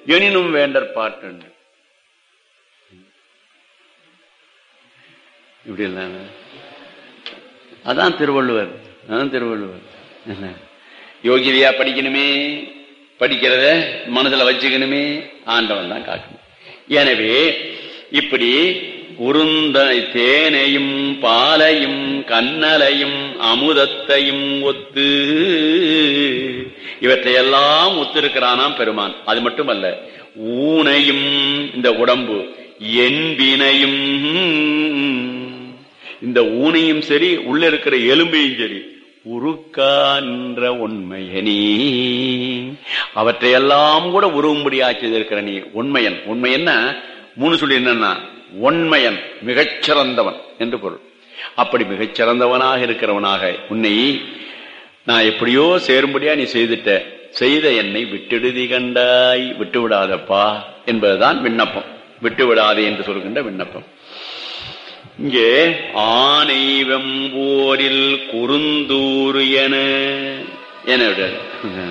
எனினும் வேண்டற் பாட்டு இப்படி இல்லாம அதான் திருவள்ளுவர் அதான் திருவள்ளுவர் என்ன? யோகிதையா படிக்கணுமே படிக்கிறத மனசுல வச்சுக்கணுமே ஆண்டவன் தான் காக்கணும் எனவே இப்படி உருந்த தேனையும் பாலையும் கண்ணலையும் அமுதத்தையும் ஒத்து இவற்றையெல்லாம் ஒத்திருக்கிறானாம் பெருமான் அது மட்டுமல்ல ஊனையும் இந்த உடம்பு என்பினையும் இந்த ஊனையும் சரி உள்ள இருக்கிற எலும்பையும் சரி உருக்கான்ற உண்மையனி அவற்றையெல்லாம் கூட உருவும்படியா செய்திருக்கிற நீ உண்மையன் உண்மையன்னா மூணு சொல்லி என்னன்னா உண்மையன் மிகச்சிறந்தவன் என்று பொருள் அப்படி மிகச்சிறந்தவனாக இருக்கிறவனாக உன்னை நான் எப்படியோ சேரும்படியா நீ செய்துட்ட செய்த என்னை விட்டுடுதி கண்டாய் விட்டு விடாதப்பா என்பதுதான் விண்ணப்பம் விட்டு விடாதே என்று சொல்கின்ற விண்ணப்பம் இங்கே ஆனை வெம்போரில் குறுந்தூறு என என விடாது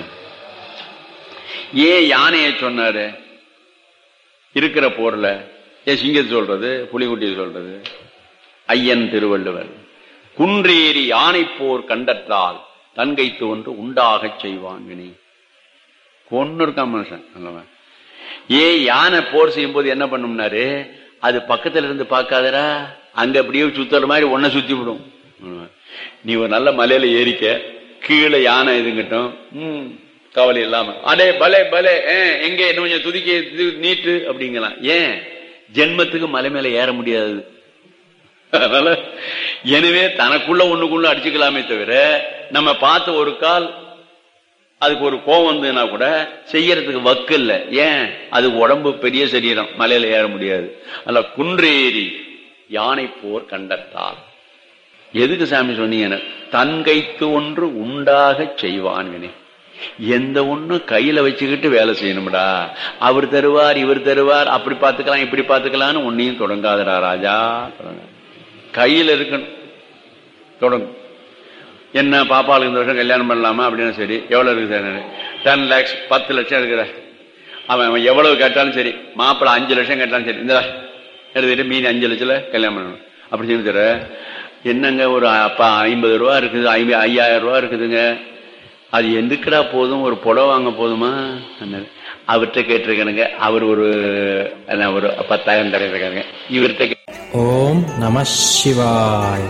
ஏன் யானையை சொன்னாரு இருக்கிற போர்ல ஏன் சிங்கத்தை சொல்றது புலிகுட்டியை சொல்றது ஐயன் திருவள்ளுவர் குன்றேறி யானை போர் கண்டற்றால் தன்கை தோன்று உண்டாகச் செய்வான் வினை கொன்னு இருக்கான் மனுஷன் அல்லவா ஏன் யானை போர் செய்யும் போது என்ன பண்ணும்னாரு அது பக்கத்துல இருந்து பார்க்காதடா அங்க அப்படியே சுத்துற மாதிரி ஒன்ன சுத்தி விடும் நீ ஒரு நல்ல மலையில ஏறிக்க கீழே யானை இதுங்கட்டும் ம் கவலை இல்லாம அடே பலே பலே ஏன், எங்க என்ன கொஞ்சம் துதிக்க இது நீட்டு அப்படிங்கலாம் ஏன் ஜென்மத்துக்கு மலை மேல ஏற முடியாது அதனால எனவே தனக்குள்ள ஒண்ணுக்குள்ள அடிச்சுக்கலாமே தவிர நம்ம பார்த்த ஒரு கால் அதுக்கு ஒரு கோவம் வந்ததுன்னா கூட செய்யறதுக்கு வக்கு இல்ல ஏன் அது உடம்பு பெரிய சரீரம் மலையில ஏற முடியாது அல்ல குன்றேறி யானை போர் கண்டத்தால் எதுக்கு சாமி சொன்னீங்க தன் கைத்து ஒன்று உண்டாக செய்வான் வினை எந்த ஒண்ணு கையில வச்சுக்கிட்டு வேலை செய்யணும்டா அவர் தருவார் இவர் தருவார் அப்படி பார்த்துக்கலாம் இப்படி பார்த்துக்கலாம்னு ஒன்னையும் தொடங்காதடா ராஜா தொடங்காத. கையில இருக்கணும் தொடங்கும் என்ன பாப்பாளுக்கு இந்த வருஷம் கல்யாணம் பண்ணலாமா அப்படின்னு சரி எவ்வளவு இருக்கு சார் டென் லேக்ஸ் பத்து லட்சம் இருக்கிற அவன் அவன் எவ்வளவு கேட்டாலும் சரி மாப்பிள்ளை அஞ்சு லட்சம் கேட்டாலும் சரி இந்த எடுத்துட்டு மீதி அஞ்சு லட்சத்துல கல்யாணம் பண்ணணும் அப்படி சொல்லி தர என்னங்க ஒரு அப்பா ஐம்பது ரூபா இருக்குது ஐம்ப- ஐயாயிரம் ரூபா இருக்குதுங்க அது எதுக்குடா போதும் ஒரு புடவை வாங்க போதுமா அண்ணாரு. அவர்கிட்ட கேட்டிருக்கானுங்க அவர் ஒரு என்ன, ஒரு பத்தாயிரம் தரையிருக்காங்க இவர்கிட்ட கே- ஓம் நம சிவாய்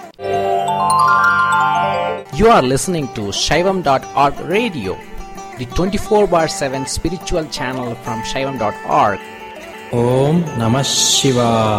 You are listening to Shaivam.org radio, the 24 bar 7 spiritual channel from Shaivam.org. ஓம் நம சிவாய்